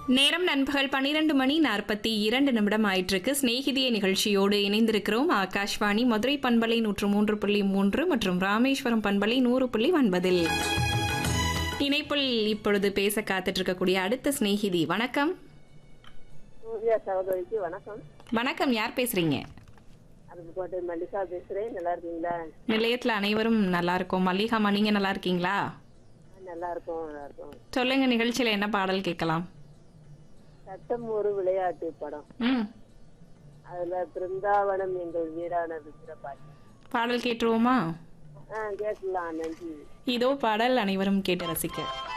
நேரம் நண்பகல் பன்னிரண்டு மணி நாற்பத்தி இரண்டு நிமிடம் ஆயிட்டிருக்கு சிநேகிதிய நிகழ்ச்சியோடு இணைந்திருக்கிறோம் ஆகாஷ்வாணி மதுரை பண்பலை நூற்று மூன்று புள்ளி மூன்று மற்றும் ராமேஸ்வரம் பண்பலை நூறு புள்ளி ஒன்பதில் இணைப்பில் இப்பொழுது பேச காத்துட்டு இருக்கக்கூடிய அடுத்த சிநேகிதி வணக்கம் சூர்யா சகோதரிக்கு வணக்கம் வணக்கம் யார் பேசுறீங்க அருப்புக்கோட்டை மல்லிகா பேசுறேன் நல்லா இருக்கீங்களா நிலையத்தில் அனைவரும் நல்லா இருக்கோம் மல்லிகாமா நீங்க நல்லா இருக்கீங்களா ஆ, நல்லா இருக்கோம் நல்லா இருக்கோம் சொல்லுங்க நிகழ்ச்சியில என்ன பாடல் கேட்கலாம் சட்டம் ஒரு விளையாட்டு படம் ம் அதுல பிருந்தாவனம் எங்கள் வீடானது சிறப்பாச்சு பாடல் கேட்டுருவோமா ஆ கேட்கலாம் நன்றி இதோ பாடல் அனைவரும் கேட்டு ரசிக்க